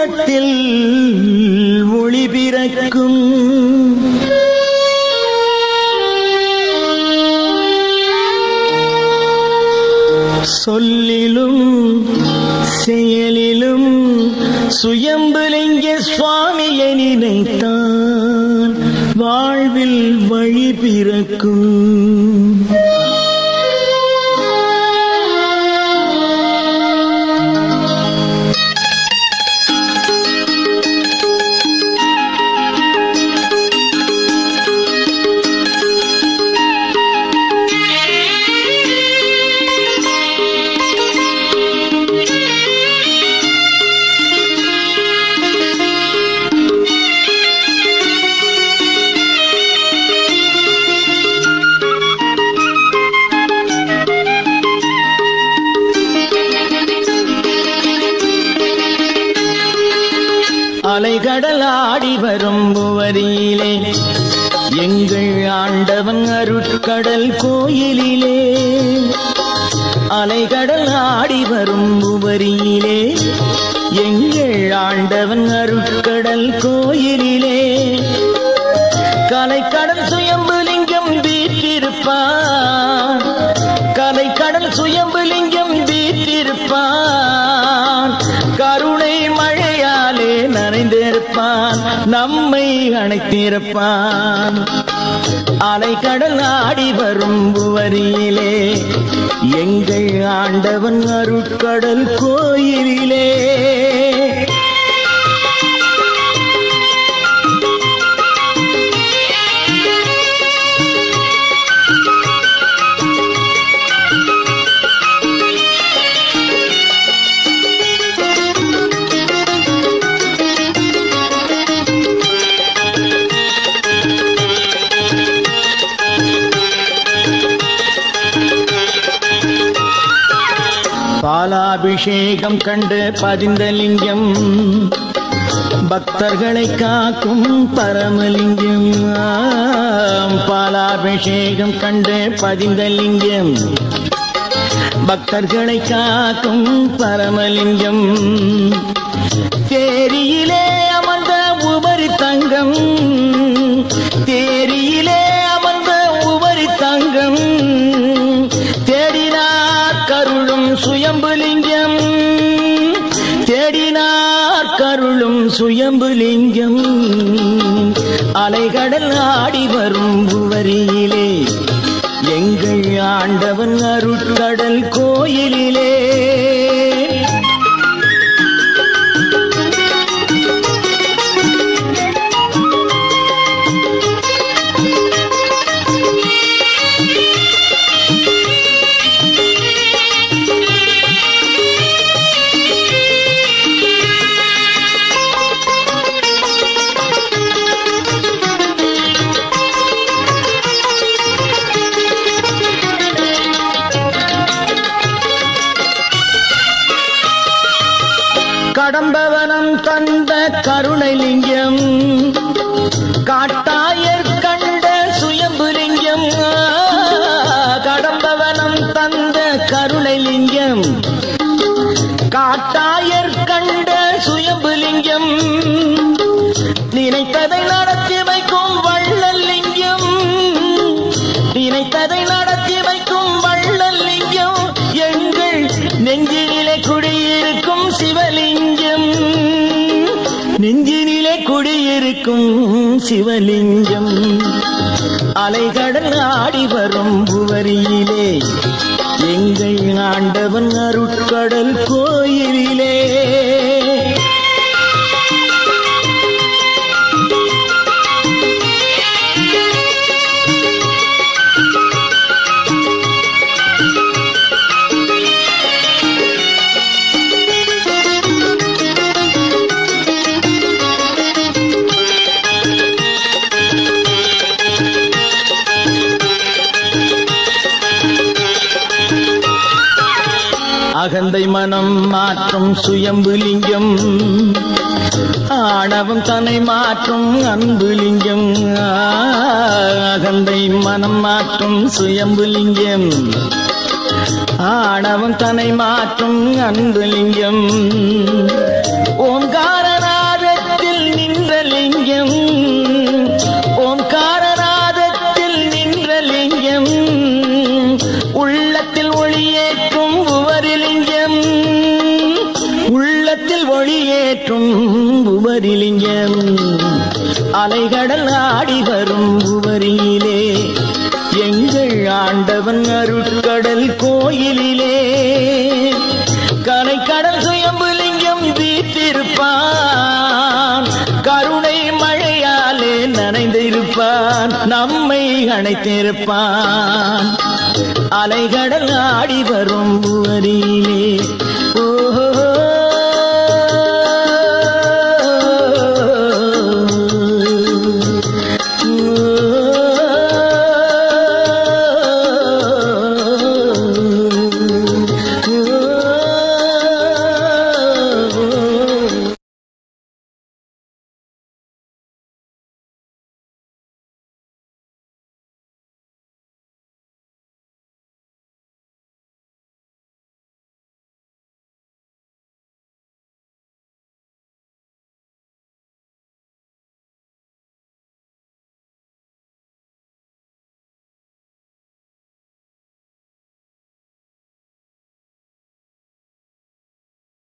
உள்ளத்தில் ஒளி பிறக்கும் சொல்லிலும் செயலிலும் சுயம்புலிங்க சுவாமியை நினைத்தான் வாழ்வில் வழி பிறக்கும் அலைகடல் ஆடி வரும் புவரியிலே எங்கள் ஆண்டவன் அருட்கடல் கோயிலிலே அலைகடல் ஆடி வரும் புவரியிலே எங்கள் ஆண்டவன் அருட்கடல் கோயிலிலே கலைக்கடல் சுயம்புலிங்கம் வீற்றிருப்பான் கலைக்கடல் சுயம்புலிங்கம் வீற்றிருப்பான் கருணை மழையாலே நனைந்திருப்பான் நம்மை அணைத்திருப்பான் அலைக்கடல் ஆடி வரும் புவரியிலே எங்கள் ஆண்டவன் அருட்கடல் கோயிலிலே பாலாபிஷேகம் கண்டு பதிந்த லிங்கம் பக்தர்களை காக்கும் பரமலிங்கம் ஆம், பாலாபிஷேகம் கண்டு பதிந்த லிங்கம் பக்தர்களை காக்கும் பரமலிங்கம் தேரியிலே அமர்ந்த உபரி தங்கம் தேரியிலே அமர்ந்த உபரி தங்கம் தேடினார் கருளும் சுயம்புலிங்கம் தேடினார் கருளும் சுயம்புலிங்கம் அலைகடல் ஆடி வரும் புவரியிலே எங்கள் ஆண்டவன் அருட்கடல் கோயிலிலே கடம்பவனம் தந்த கருணைலிங்கம் காட்டாயர் கண்ட சுயம்புலிங்கம் கடம்பவனம் தந்த கருணைலிங்கம் காட்டாயர் கண்ட சுயம்புலிங்கம் நினைத்ததை நடத்தி வைக்கும் வள்ளல் லிங்கம் நினைத்ததை நடத்தி வைக்கும் வள்ளல் லிங்கம் எங்கள் நெஞ்சினிலே குடியிருக்கும் சிவலிங்கம் நெஞ்சினிலே குடியிருக்கும் சிவலிங்கம் அலைகடல் ஆடி வரும் புவரியிலே எங்கள் ஆண்டவன் அருட்கடல் கோயிலிலே அகந்தை மனம் மாற்றும் சுயம்புலிங்கம் ஆணவம் தன்னை மாற்றும் அன்புலிங்கம் அகந்தை மனம் மாற்றும் சுயம்புலிங்கம் ஆணவம் தன்னை மாற்றும் அன்புலிங்கம் ஓங்கார ஏற்றும் உபரிலிங்கம் அலைகடல் ஆடி வரும் உபரியிலே எங்கள் ஆண்டவன் அருட்கடல் கோயிலிலே கலைக்கடல் சுயம்புலிங்கம் வீற்றிருப்பான் கருணை மழையாலே நனைந்திருப்பான் நம்மை அணைத்திருப்பான் அலைகடல் ஆடி வரும் உவரியிலே